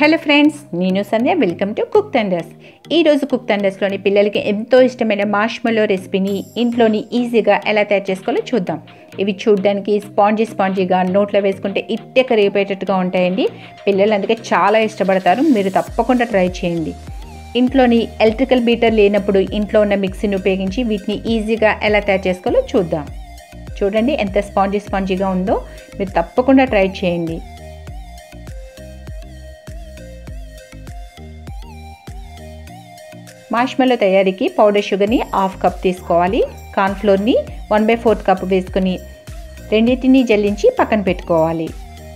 hello friends నేను Sandhya welcome to cook thunders ఈరోజు cook తండర్స్లోని పిల్లలకి ఎంతో ఇష్టమైన మార్ష్మలో రెసిపీని ఇంట్లోని ఈజీగా ఎలా తయారు చేసుకోవాలో చూద్దాం ఇవి చూడడానికి స్పాంజీ స్పాంజీగా నోట్లో వేసుకుంటే ఇట్టే కరిగిపోయేటట్టుగా ఉంటాయండి పిల్లలు అందుకే చాలా ఇష్టపడతారు మీరు తప్పకుండా ట్రై చేయండి ఇంట్లోని ఎలక్ట్రికల్ బీటర్ లేనప్పుడు ఇంట్లో ఉన్న మిక్సీని ఉపయోగించి వీటిని ఈజీగా ఎలా తయారు చేసుకోవాలో చూద్దాం చూడండి ఎంత స్పాంజీ స్పాంజీగా ఉందో మీరు తప్పకుండా ట్రై చేయండి మార్ష్మెల్లో తయారీకి పౌడర్ షుగర్ని హాఫ్ కప్ తీసుకోవాలి కార్న్ఫ్లోర్ని వన్ బై ఫోర్త్ కప్ వేసుకుని రెండింటిని జల్లించి పక్కన పెట్టుకోవాలి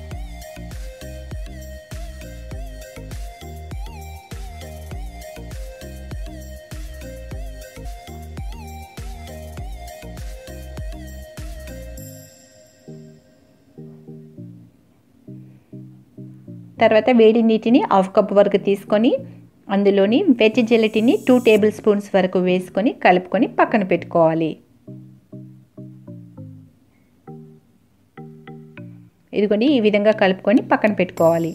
తర్వాత వేడి నీటిని హాఫ్ కప్ వరకు తీసుకొని అందులోని వెజ్ జెలటిని టూ టేబుల్ స్పూన్స్ వరకు వేసుకొని కలుపుకొని పక్కన పెట్టుకోవాలి ఇదిగోండి ఈ విధంగా కలుపుకొని పక్కన పెట్టుకోవాలి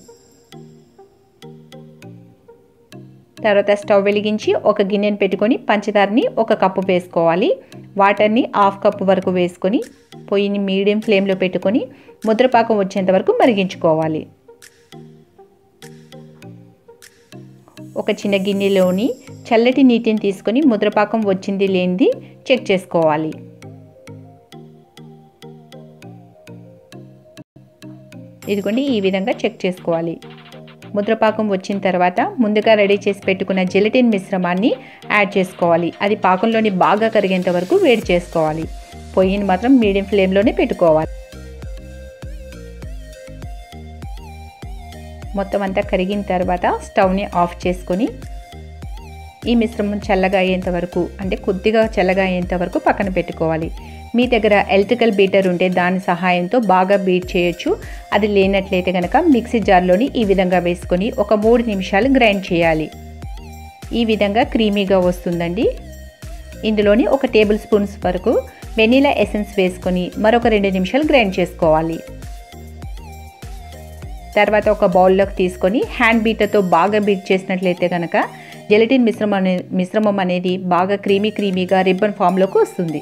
తర్వాత స్టవ్ వెలిగించి ఒక గిన్నెను పెట్టుకొని పంచదారని ఒక కప్పు వేసుకోవాలి వాటర్ని హాఫ్ కప్పు వరకు వేసుకొని పొయ్యిని మీడియం ఫ్లేమ్లో పెట్టుకొని ముద్రపాకం వచ్చేంత వరకు మరిగించుకోవాలి ఒక చిన్న గిన్నెలోని చల్లటి నీటిని తీసుకొని ముద్రపాకం వచ్చింది లేనిది చెక్ చేసుకోవాలి ఇదిగోండి ఈ విధంగా చెక్ చేసుకోవాలి ముద్రపాకం వచ్చిన తర్వాత ముందుగా రెడీ చేసి పెట్టుకున్న జెలటిన్ మిశ్రమాన్ని యాడ్ చేసుకోవాలి అది పాకంలోని బాగా కరిగేంత వరకు వేడి చేసుకోవాలి పొయ్యిని మాత్రం మీడియం ఫ్లేమ్లోనే పెట్టుకోవాలి మొత్తం అంతా కరిగిన తర్వాత స్టవ్ని ఆఫ్ చేసుకొని ఈ మిశ్రమం చల్లగా అయ్యేంత వరకు అంటే కొద్దిగా చల్లగా అయ్యేంత వరకు పక్కన పెట్టుకోవాలి మీ దగ్గర ఎలక్ట్రికల్ బీటర్ ఉంటే దాని సహాయంతో బాగా బీట్ చేయొచ్చు అది లేనట్లయితే కనుక మిక్సీ జార్లోని ఈ విధంగా వేసుకొని ఒక మూడు నిమిషాలు గ్రైండ్ చేయాలి ఈ విధంగా క్రీమీగా వస్తుందండి ఇందులోని ఒక టేబుల్ స్పూన్స్ వరకు వెనీలా ఎసెన్స్ వేసుకొని మరొక రెండు నిమిషాలు గ్రైండ్ చేసుకోవాలి తర్వాత ఒక బౌల్లోకి తీసుకొని హ్యాండ్ బీటర్తో బాగా బీట్ చేసినట్లయితే కనుక జెలటిన్ మిశ్రమం అనే మిశ్రమం అనేది బాగా క్రీమీ క్రీమీగా రిబ్బన్ ఫామ్లోకి వస్తుంది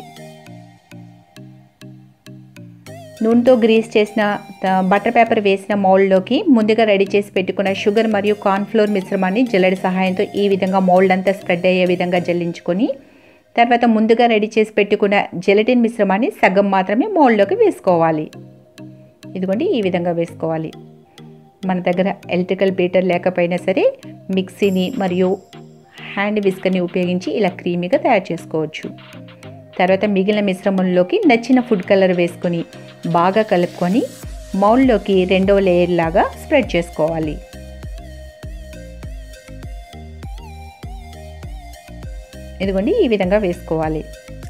నూనెతో గ్రీస్ చేసిన బటర్ పేపర్ వేసిన మౌల్డ్లోకి ముందుగా రెడీ చేసి పెట్టుకున్న షుగర్ మరియు కార్న్ఫ్లోర్ మిశ్రమాన్ని జల్లడి సహాయంతో ఈ విధంగా మౌల్డ్ అంతా స్ప్రెడ్ అయ్యే విధంగా జల్లించుకొని తర్వాత ముందుగా రెడీ చేసి పెట్టుకున్న జెలటిన్ మిశ్రమాన్ని సగం మాత్రమే మౌల్డ్లోకి వేసుకోవాలి ఇదిగోండి ఈ విధంగా వేసుకోవాలి మన దగ్గర ఎలక్ట్రికల్ బీటర్ లేకపోయినా సరే మిక్సీని మరియు హ్యాండ్ విస్కర్ని ఉపయోగించి ఇలా క్రీమీగా తయారు చేసుకోవచ్చు తర్వాత మిగిలిన మిశ్రమంలోకి నచ్చిన ఫుడ్ కలర్ వేసుకొని బాగా కలుపుకొని మౌల్డ్లోకి రెండవ లేయర్ లాగా స్ప్రెడ్ చేసుకోవాలి ఇదిగోండి ఈ విధంగా వేసుకోవాలి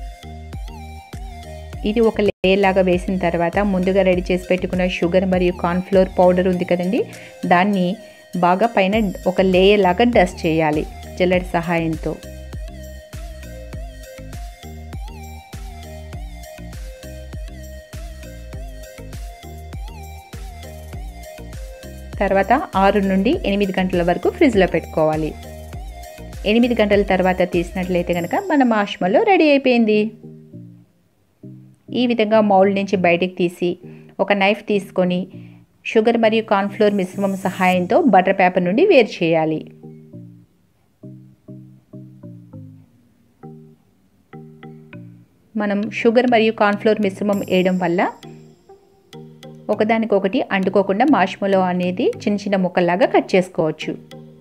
ఇది ఒక లేయర్ లాగా వేసిన తర్వాత ముందుగా రెడీ చేసి పెట్టుకున్న షుగర్ మరియు కార్న్ఫ్లోర్ పౌడర్ ఉంది కదండి దాన్ని బాగా పైన ఒక లేయర్ లాగా డస్ట్ చేయాలి జల్లడి సహాయంతో తర్వాత ఆరు నుండి ఎనిమిది గంటల వరకు ఫ్రిడ్జ్లో పెట్టుకోవాలి ఎనిమిది గంటల తర్వాత తీసినట్లయితే కనుక మన మాష్మలో రెడీ అయిపోయింది ఈ విధంగా మౌల్డ్ నుంచి బయటికి తీసి ఒక నైఫ్ తీసుకొని షుగర్ మరియు కార్న్ఫ్లోర్ మిశ్రమం సహాయంతో బటర్ పేపర్ నుండి వేరు చేయాలి మనం షుగర్ మరియు కార్న్ఫ్లోర్ మిశ్రమం వేయడం వల్ల ఒకదానికొకటి అంటుకోకుండా మాష్మలో అనేది చిన్న చిన్న ముక్కల్లాగా కట్ చేసుకోవచ్చు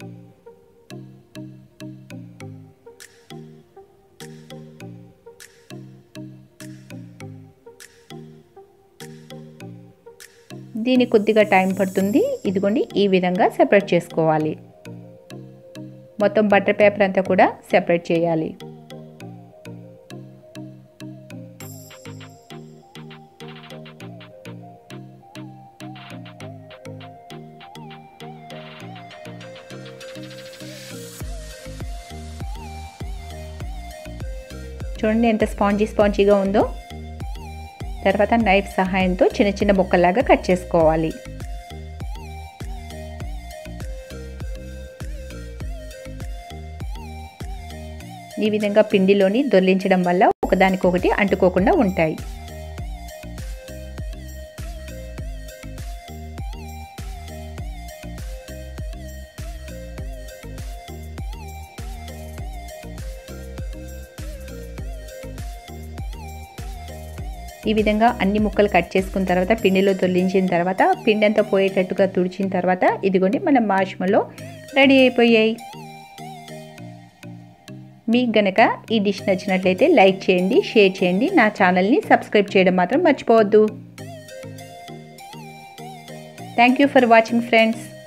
దీనికి కొద్దిగా టైం పడుతుంది ఇదిగోండి ఈ విధంగా సెపరేట్ చేసుకోవాలి మొత్తం బటర్ పేపర్ అంతా కూడా సెపరేట్ చేయాలి చూడండి ఎంత స్పాంజీ స్పాంజీగా ఉందో తర్వాత నైఫ్ సహాయంతో చిన్న చిన్న ముక్కలాగా కట్ చేసుకోవాలి ఈ విధంగా పిండిలోని దొర్లించడం వల్ల ఒకదానికొకటి అంటుకోకుండా ఉంటాయి ఈ విధంగా అన్ని ముక్కలు కట్ చేసుకున్న తర్వాత పిండిలో తొలించిన తర్వాత పిండి అంతా పోయేటట్టుగా తుడిచిన తర్వాత ఇదిగోండి మన మార్ష్మలో రెడీ అయిపోయాయి మీకు గనక ఈ డిష్ నచ్చినట్లయితే లైక్ చేయండి షేర్ చేయండి నా ఛానల్ని సబ్స్క్రైబ్ చేయడం మాత్రం మర్చిపోవద్దు thank you for watching friends